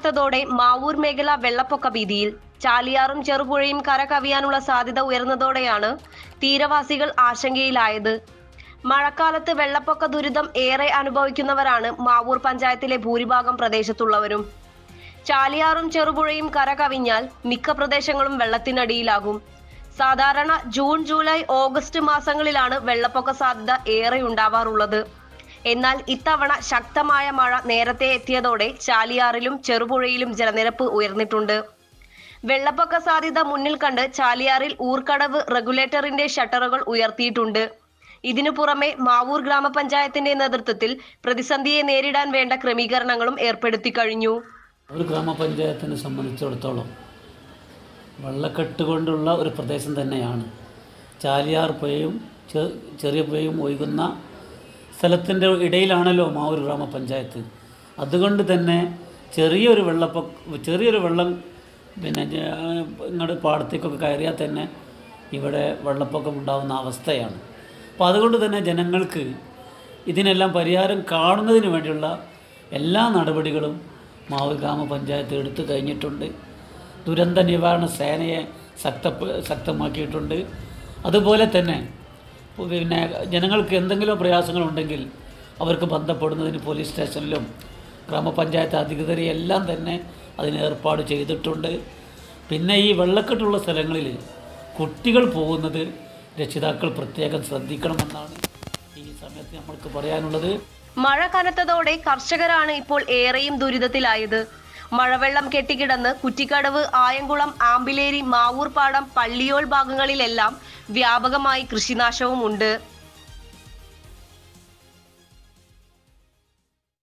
കനത്തതോടെ മാവൂർ മേഖല വെള്ളപ്പൊക്ക ഭീതിയിൽ ചാലിയാറും ചെറുപുഴയും കര കവിയാനുള്ള സാധ്യത ഉയർന്നതോടെയാണ് തീരവാസികൾ ആശങ്കയിലായത് മഴക്കാലത്ത് വെള്ളപ്പൊക്ക ദുരിതം ഏറെ അനുഭവിക്കുന്നവരാണ് മാവൂർ പഞ്ചായത്തിലെ ഭൂരിഭാഗം പ്രദേശത്തുള്ളവരും ചാലിയാറും ചെറുപുഴയും കര കവിഞ്ഞാൽ മിക്ക പ്രദേശങ്ങളും വെള്ളത്തിനടിയിലാകും സാധാരണ ജൂൺ ജൂലൈ ഓഗസ്റ്റ് മാസങ്ങളിലാണ് വെള്ളപ്പൊക്ക സാധ്യത ഏറെ ഉണ്ടാവാറുള്ളത് എന്നാൽ ഇത്തവണ ശക്തമായ മഴ നേരത്തെ എത്തിയതോടെ ചാലിയാറിലും ചെറുപുഴയിലും ജലനിരപ്പ് ഉയർന്നിട്ടുണ്ട് വെള്ളപ്പൊക്ക സാധ്യത മുന്നിൽ കണ്ട് ചാലിയാറിൽ ഊർക്കടവ് റെഗുലേറ്ററിന്റെ ഷട്ടറുകൾ ഉയർത്തിയിട്ടുണ്ട് ഇതിനു പുറമെ മാവൂർ ഗ്രാമപഞ്ചായത്തിന്റെ നേതൃത്വത്തിൽ പ്രതിസന്ധിയെ നേരിടാൻ വേണ്ട ക്രമീകരണങ്ങളും ഏർപ്പെടുത്തി കഴിഞ്ഞു ഒരു ഗ്രാമപഞ്ചായത്തിനെ സംബന്ധിച്ചിടത്തോളം വെള്ളക്കെട്ട് കൊണ്ടുള്ള ഒരു പ്രദേശം തന്നെയാണ് ചാലിയാർ പുഴയും ചെ- ചെറിയ പുഴയും ഒഴുകുന്ന സ്ഥലത്തിൻ്റെ ഇടയിലാണല്ലോ മാവൂർ ഗ്രാമപഞ്ചായത്ത് അതുകൊണ്ട് തന്നെ ചെറിയൊരു വെള്ളപ്പൊക്ക ചെറിയൊരു വെള്ളം പിന്നെ ജ- ഇങ്ങോട്ട് പാടത്തേക്കൊക്കെ കയറിയാൽ തന്നെ ഇവിടെ വെള്ളപ്പൊക്കം ഉണ്ടാകുന്ന അവസ്ഥയാണ് അപ്പോൾ അതുകൊണ്ട് തന്നെ ജനങ്ങൾക്ക് ഇതിനെല്ലാം പരിഹാരം കാണുന്നതിന് വേണ്ടിയുള്ള എല്ലാ നടപടികളും മാവൂർ ഗ്രാമപഞ്ചായത്ത് എടുത്തു കഴിഞ്ഞിട്ടുണ്ട് ദുരന്ത നിവാരണ സേനയെ ശക്ത ശക്തമാക്കിയിട്ടുണ്ട് അതുപോലെ തന്നെ പിന്നെ ജനങ്ങൾക്ക് എന്തെങ്കിലും പ്രയാസങ്ങളുണ്ടെങ്കിൽ അവർക്ക് ബന്ധപ്പെടുന്നതിന് പോലീസ് സ്റ്റേഷനിലും ഗ്രാമപഞ്ചായത്ത് അധികൃതരെ എല്ലാം തന്നെ അതിന് ഏർപ്പാട് ചെയ്തിട്ടുണ്ട് പിന്നെ ഈ വെള്ളക്കെട്ടുള്ള സ്ഥലങ്ങളിൽ കുട്ടികൾ പോകുന്നത് രക്ഷിതാക്കൾ പ്രത്യേകം ശ്രദ്ധിക്കണമെന്നാണ് ഈ സമയത്ത് നമ്മൾക്ക് പറയാനുള്ളത് മഴ കനത്തതോടെ കർഷകരാണ് ഇപ്പോൾ ഏറെയും ദുരിതത്തിലായത് മഴവെള്ളം കെട്ടിക്കിടന്ന് കുറ്റിക്കടവ് ആയംകുളം ആമ്പിലേരി മാവൂർ പാടം പള്ളിയോൾ ഭാഗങ്ങളിലെല്ലാം വ്യാപകമായി കൃഷിനാശവും ഉണ്ട്